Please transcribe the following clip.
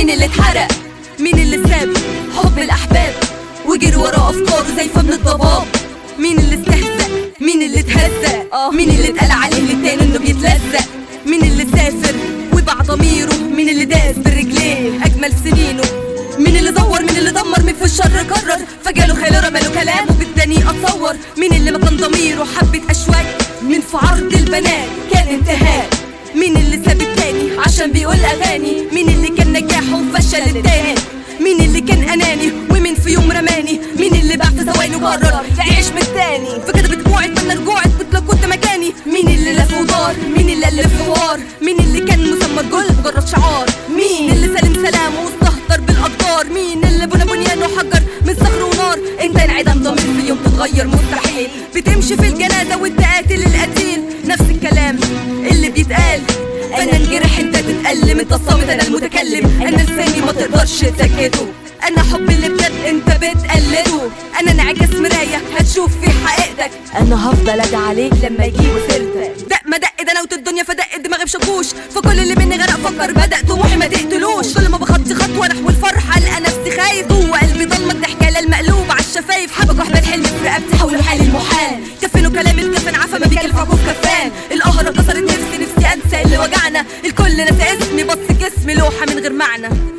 مين اللي اتحرق مين اللي ساب حب الاحباب وجري ورا افكاره زي فم الضباب مين اللي استهزأ مين اللي اتهزق اه مين اللي اتقال عليه للتاني انه بيتلزق مين اللي سافر وباع ضميره مين اللي داس برجليه اجمل سنينه مين اللي زور مين اللي دمر مين في الشر قرر فجاله خيال رماله كلامه بالتاني اتصور مين اللي ما كان ضميره حبة اشواك مين في عرض البنات كان انتهاك مين اللي ساب التاني عشان بيقول اغاني مين اللي كان نجاحه وفشل التاني مين اللي كان اناني ومين في يوم رماني مين اللي باع في ثواني وقرر يعيش من التاني فكده بدموعي اتمنى رجوعك كنت لو كنت مكاني مين اللي لف ودار مين اللي الف حوار مين اللي كان مسمى جل مجرد شعار مين اللي سلم سلامه واستهتر بالاقدار مين اللي بنى بنيانه حجر من صخر ونار انت انعدم ضمير في يوم تتغير مستحيل بتمشي في الجنازه وانت قاتل القتيل نفس الكلام اللي بيتقال انا انجرح انت تتألم انت الصامت انا المتكلم انا لساني ما تقدرش تسكته انا حب اللي بجد انت بتقلده انا انعكاس مراية هتشوف في حقيقتك انا هفضل ادعي عليك لما يجيبوا سيرتك دق ما دق ده نوت الدنيا فدق دماغي بشكوش فكل اللي مني غرق فكر بدأ طموحي ما تقتلوش كل ما بخطي خطوة نحو الفرحة القى نفسي خايف جوه قلبي ضلمة الضحكة المقلوب على الشفايف حبك واحمل حلمي في رقبتي حول حالي المحال كفنوا كلام الكفن عفا ما بيكلف عكوف كفان القهرة كسرت نفسي نفسي انسى اللي وجعنا الكل نسى اسمي بص جسمي لوحة من غير معنى